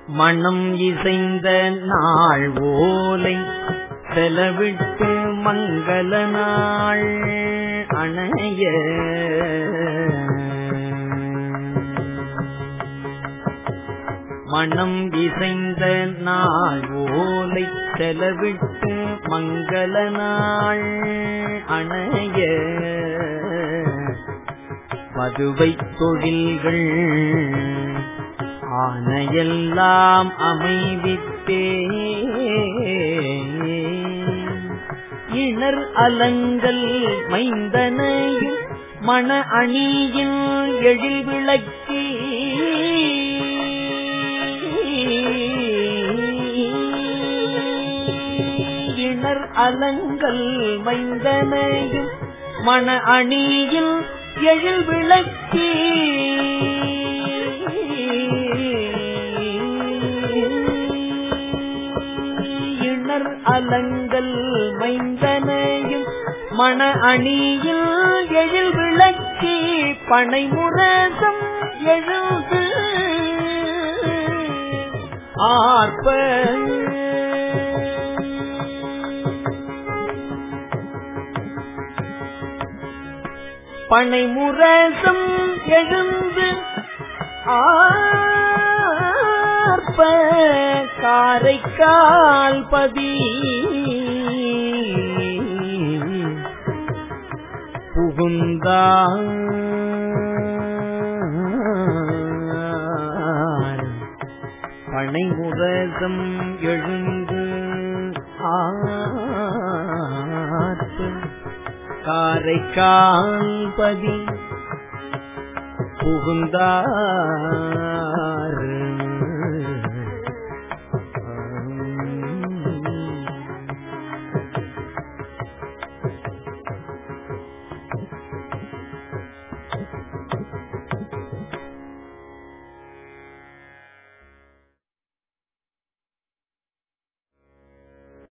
மணம் இசைந்த நாள் ஓலை செலவிட்டு மங்கள நாள் அணைய மணம் இசைந்த நாள் ஓலை செலவிட்டு மங்கள நாள் அணைய மதுவை தொழில்கள் ஆனையெல்லாம் அமைவித்தே இணர் அலங்கல் மைந்தனையும் மண அணியில் எழில் விளக்கி இணர் அலங்கல் மைந்தனையும் மண அணியில் எழில் விளக்கி இணர் அலங்கல் மைந்தனையும் மண அணியில் எழில் விளக்கி பனை முரசம் எழுது ஆர்ப்ப பனை முரசம் எழுந்து ஆர்ப்ப காரைக்கால் பதி புகுந்தார் பனை முரசம் எழுந்து ஆர்ப்ப காரைக்கால் பதி புகுந்தார்